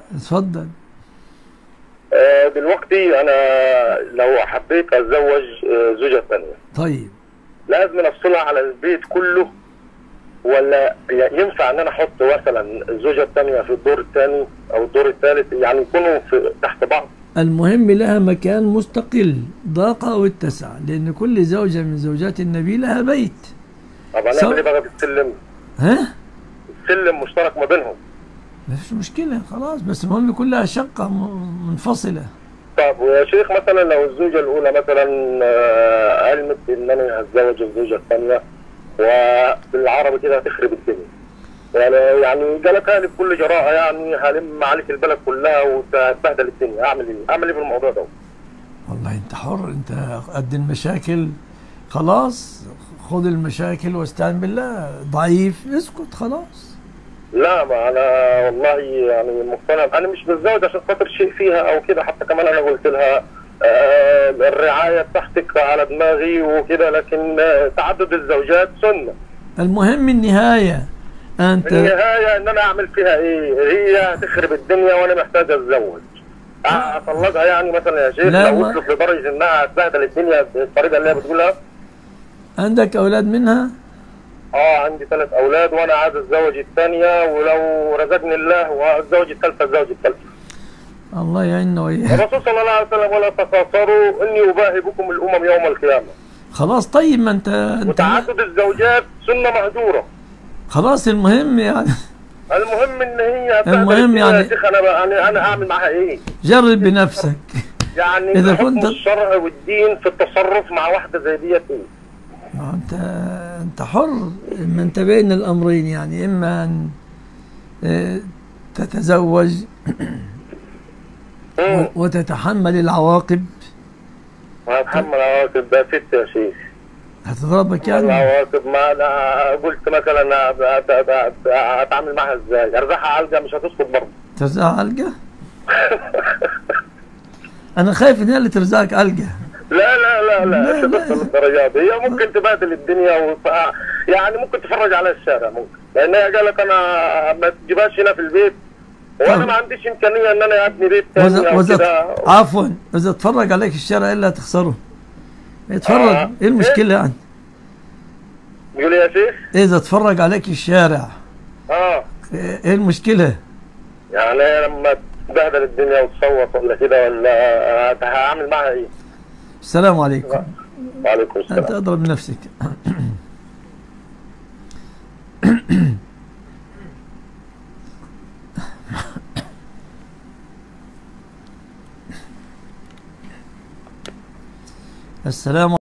اتفضل آه، دلوقتي انا لو حبيت اتزوج آه، زوجة ثانية طيب لازم افصلها على البيت كله ولا ي- ينفع ان انا احط مثلا الزوجة الثانية في الدور الثاني او الدور الثالث يعني يكونوا في تحت بعض المهم لها مكان مستقل ضاق أو اتسع لأن كل زوجة من زوجات النبي لها بيت طب سواء- هنعمل ايه بقى بالسلم؟ ها؟ السلم مشترك ما بينهم ما فيش مشكلة خلاص بس المهم يكون لها شقة م- منفصلة طب ويا شيخ مثلا لو الزوجة الأولى مثلا آه، علمت إن أنا هتزوج الزوجة الثانية وبالعربي كده هتخرب الدنيا يعني يعني جالتها لي بكل جراءة يعني هلم عليك البلد كلها وتبهدل الدنيا أعمل إيه؟ أعمل إيه في الموضوع ده؟ والله أنت حر أنت قد المشاكل خلاص خذ المشاكل واستعن بالله ضعيف اسكت خلاص لا ما أنا والله يعني مقتنع أنا مش بتزوج عشان خاطر شيء فيها أو كده حتى كمان أنا قلت لها آه، الرعاية بتاعتك على دماغي وكده لكن آه، تعدد الزوجات سنة المهم النهاية أنت في النهاية ان انا اعمل فيها ايه هي تخرب الدنيا وانا محتاج اتزوج اطلقها يعني مثلا يا شيخ لا، لو ما- وصلت لدرجة انها تبهدل الدنيا بالطريقة اللي هي بتقولها عندك أولاد منها اه عندي ثلاث اولاد وانا عايز اتزوج الثانية ولو رزقني الله واتزوج الثالثة اتزوج الثالثة الله يعيننا وإياك الرسول صلى الله عليه وسلم ولا تقاصروا اني اباهي بكم الامم يوم القيامة خلاص طيب ما أنت, انت وتعدد الزوجات سنة مهجورة خلاص المهم يعني المهم ان هي تبهدل المهم الدنيا يعني- يا شيخ انا بقى انا انا اعمل معاها ايه؟ جرب بنفسك يعني إذا إذا كنت- كنت الشرع والدين في التصرف مع واحدة زي ديت ايه؟ ما انت انت حر ما انت بين الامرين يعني اما ان اه، تتزوج مم. وتتحمل العواقب وهتحمل عواقب ده ست يا شيخ هتضربك يعني العواقب ما انا قلت مثلا أ- أ- أ- أ- اتعامل معاها ازاي؟ ارزعها علقه مش هتسكت برضه ترزعها علقه انا خايف ان هي اللي ترزعك علقه لا لا لا لا، لا مش لا. هتوصل للدرجات دي هي ممكن تبهدل الدنيا وف... يعني ممكن تفرج على الشارع ممكن لان هي قالت انا ما تجيبهاش هنا في البيت وانا طب. ما عنديش امكانيه ان انا ابني بيت تاني وإذا او وإذا كده عفوا اذا اتفرج عليك الشارع ايه اللي هتخسره اتفرج آه. ايه المشكله يعني يقول يا شيخ اذا اتفرج عليك الشارع اه ايه المشكله يعني لما تبهدل الدنيا وتصوت ولا كده ولا هعمل معاها ايه؟ السلام عليكم وعليكم أنت السلام أضرب نفسك السلام